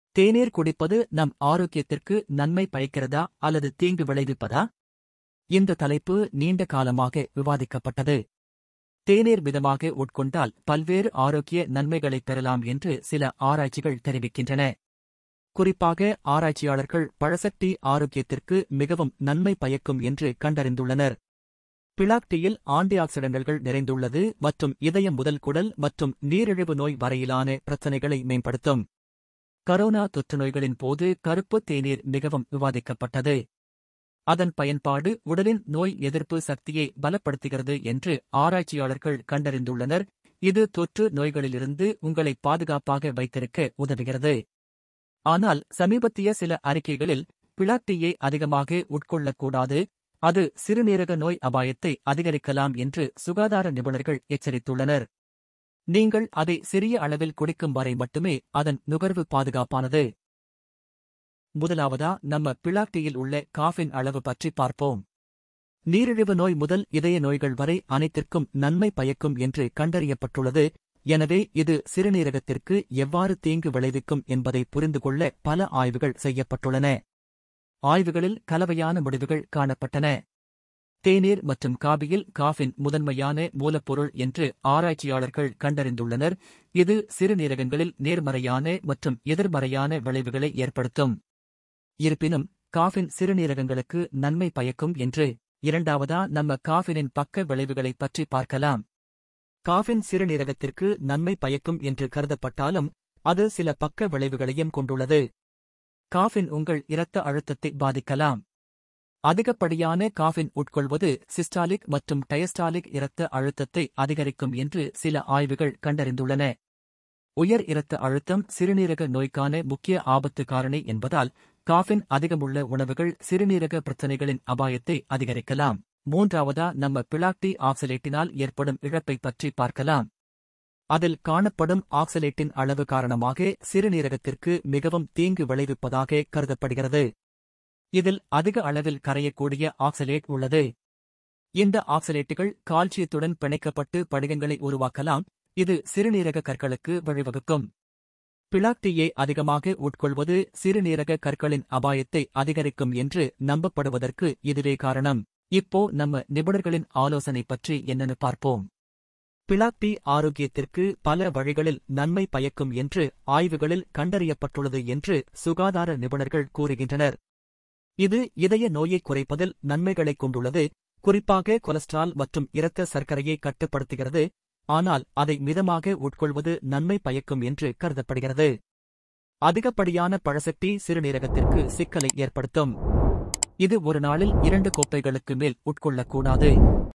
தேநீர் குடிப்பது நம் ஆரோக்கியத்திற்கு நன்மை பயக்கிறதா அல்லது தீங்கு விளைவிப்பதா இந்த தலைப்பு நீண்ட காலமாக விவாதிக்கப்பட்டது தேநீர் மிதமாக உட்கொண்டால் பல்வேறு ஆரோக்கிய நன்மைகளைப் பெறலாம் என்று சில ஆராய்ச்சிகள் தெரிவிக்கின்றன குறிப்பாக ஆராய்ச்சியாளர்கள் பழசக்தி ஆரோக்கியத்திற்கு மிகவும் நன்மை பயக்கும் என்று கண்டறிந்துள்ளனர் பிளாக் டீயில் ஆன்டிஆக்சிடன்ட்கள் நிறைந்துள்ளது மற்றும் இதயம் முதல் குடல் மற்றும் நீரிழிவு நோய் வரையிலான பிரச்சினைகளை மேம்படுத்தும் கரோனா தொற்றுநோய்களின் போது கருப்பு தேநீர் மிகவும் விவாதிக்கப்பட்டது அதன் பயன்பாடு உடலின் நோய் எதிர்ப்பு சக்தியை பலப்படுத்துகிறது என்று ஆராய்ச்சியாளர்கள் கண்டறிந்துள்ளனர் இது தொற்று நோய்களிலிருந்து உங்களை பாதுகாப்பாக வைத்திருக்க உதவுகிறது ஆனால் சமீபத்திய சில அறிக்கைகளில் பிளாட்டியை அதிகமாக உட்கொள்ளக்கூடாது அது சிறுநீரக நோய் அபாயத்தை அதிகரிக்கலாம் என்று சுகாதார நிபுணர்கள் எச்சரித்துள்ளனர் நீங்கள் அதை சிறிய அளவில் குடிக்கும் வரை மட்டுமே அதன் நுகர்வு பாதுகாப்பானது முதலாவதா நம்ம பிளாக்டியில் உள்ள காஃபின் அளவு பற்றி பார்ப்போம் நீரிழிவு நோய் முதல் இதய நோய்கள் வரை அனைத்திற்கும் நன்மை பயக்கும் என்று கண்டறியப்பட்டுள்ளது எனவே இது சிறுநீரகத்திற்கு எவ்வாறு தீங்கு விளைவிக்கும் என்பதை புரிந்து கொள்ள பல ஆய்வுகள் செய்யப்பட்டுள்ளன ஆய்வுகளில் கலவையான முடிவுகள் காணப்பட்டன தேநீர் மற்றும் காபியில் காஃபின் முதன்மையான மூலப்பொருள் என்று ஆராய்ச்சியாளர்கள் கண்டறிந்துள்ளனர் இது சிறுநீரகங்களில் நேர்மறையான மற்றும் எதிர்மறையான விளைவுகளை ஏற்படுத்தும் இருப்பினும் காஃபின் சிறுநீரகங்களுக்கு நன்மை பயக்கும் என்று இரண்டாவதா நம்ம காஃபினின் பக்க விளைவுகளைப் பற்றி பார்க்கலாம் காஃபின் சிறுநீரகத்திற்கு நன்மை பயக்கும் என்று கருதப்பட்டாலும் அது சில பக்க விளைவுகளையும் கொண்டுள்ளது காஃபின் உங்கள் இரத்த அழுத்தத்தை பாதிக்கலாம் அதிகப்படியான காஃபின் உட்கொள்வது சிஸ்டாலிக் மற்றும் டயஸ்டாலிக் இரத்த அழுத்தத்தை அதிகரிக்கும் என்று சில ஆய்வுகள் கண்டறிந்துள்ளன உயர் இரத்த அழுத்தம் சிறுநீரக நோய்க்கான முக்கிய ஆபத்து காரணி என்பதால் காஃபின் அதிகமுள்ள உணவுகள் சிறுநீரக பிரச்சினைகளின் அபாயத்தை அதிகரிக்கலாம் மூன்றாவதா நம்ம பிளாக்டி ஆக்சலேட்டினால் ஏற்படும் இழப்பை பற்றி பார்க்கலாம் அதில் காணப்படும் ஆக்சலேட்டின் அளவு காரணமாக சிறுநீரகத்திற்கு மிகவும் தீங்கு விளைவிப்பதாக கருதப்படுகிறது இதில் அதிக அளவில் கரையக்கூடிய ஆக்சலேட் உள்ளது இந்த ஆக்சலேட்டுகள் கால்சியத்துடன் பிணைக்கப்பட்டு படிகங்களை உருவாக்கலாம் இது சிறுநீரக கற்களுக்கு வழிவகுக்கும் பிளாக்டியை அதிகமாக உட்கொள்வது சிறுநீரக கற்களின் அபாயத்தை அதிகரிக்கும் என்று நம்பப்படுவதற்கு இதுவே காரணம் இப்போ நம்ம நிபுணர்களின் ஆலோசனை பற்றி என்னன்னு பார்ப்போம் பிளாக்டி ஆரோக்கியத்திற்கு பல வழிகளில் நன்மை பயக்கும் என்று ஆய்வுகளில் கண்டறியப்பட்டுள்ளது என்று சுகாதார நிபுணர்கள் கூறுகின்றனர் இது இதய நோயை குறைப்பதில் நன்மைகளைக் கொண்டுள்ளது குறிப்பாக கொலஸ்ட்ரால் மற்றும் இரத்த சர்க்கரையை கட்டுப்படுத்துகிறது ஆனால் அதை மிதமாக உட்கொள்வது நன்மை பயக்கும் என்று கருதப்படுகிறது அதிகப்படியான பழசக்தி சிறுநீரகத்திற்கு சிக்கலை ஏற்படுத்தும் இது ஒரு நாளில் இரண்டு கோப்பைகளுக்கு மேல் உட்கொள்ளக்கூடாது